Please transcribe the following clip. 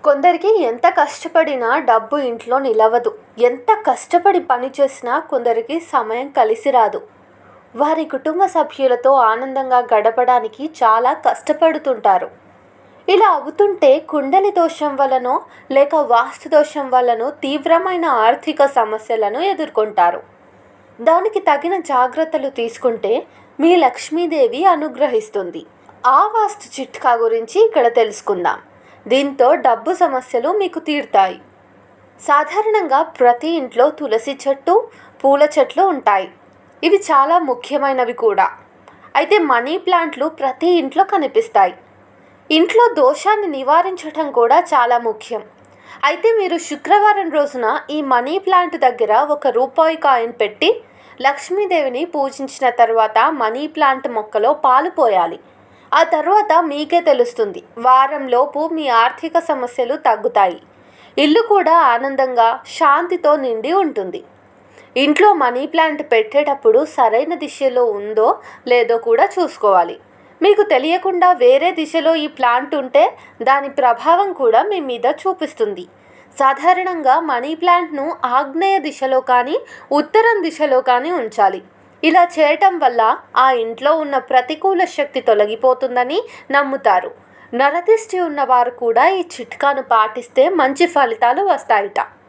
కొందరికి ఎంత కష్టపడినా డబ్బు ఇంట్లో నిలవదు ఎంత కష్టపడి పని చేసినా కొందరికి సమయం కలిసి రాదు వారి కుటుంబ సభ్యులతో ఆనందంగా గడపడానికి చాలా కష్టపడుతుంటారు ఇలా అవుతుంటే కుండలి దోషం వలనో లేక వాస్తు దోషం వలనో తీవ్రమైన ఆర్థిక సమస్యలను ఎదుర్కొంటారు దానికి తగిన జాగ్రత్తలు తీసుకుంటే మీ లక్ష్మీదేవి అనుగ్రహిస్తుంది ఆ వాస్తు చిట్కా గురించి ఇక్కడ తెలుసుకుందాం దీంతో డబ్బు సమస్యలు మీకు తీరుతాయి సాధారణంగా ప్రతి ఇంట్లో తులసి చెట్టు పూల చెట్లు ఉంటాయి ఇవి చాలా ముఖ్యమైనవి కూడా అయితే మనీ ప్లాంట్లు ప్రతి ఇంట్లో కనిపిస్తాయి ఇంట్లో దోషాన్ని నివారించడం కూడా చాలా ముఖ్యం అయితే మీరు శుక్రవారం రోజున ఈ మనీ ప్లాంట్ దగ్గర ఒక రూపాయి కాయిన్ పెట్టి లక్ష్మీదేవిని పూజించిన తర్వాత మనీ ప్లాంట్ మొక్కలో పాలు పోయాలి ఆ తర్వాత మీకే తెలుస్తుంది వారంలోపు మీ ఆర్థిక సమస్యలు తగ్గుతాయి ఇల్లు కూడా ఆనందంగా శాంతితో నిండి ఉంటుంది ఇంట్లో మనీ ప్లాంట్ పెట్టేటప్పుడు సరైన దిశలో ఉందో లేదో కూడా చూసుకోవాలి మీకు తెలియకుండా వేరే దిశలో ఈ ప్లాంట్ ఉంటే దాని ప్రభావం కూడా మీ మీద చూపిస్తుంది సాధారణంగా మనీ ప్లాంట్ను ఆగ్నేయ దిశలో కానీ ఉత్తరం దిశలో కానీ ఉంచాలి ఇలా చేయటం వల్ల ఆ ఇంట్లో ఉన్న ప్రతికూల శక్తి తొలగిపోతుందని నమ్ముతారు నరదిష్టి ఉన్నవారు కూడా ఈ చిట్కాను పాటిస్తే మంచి ఫలితాలు వస్తాయిట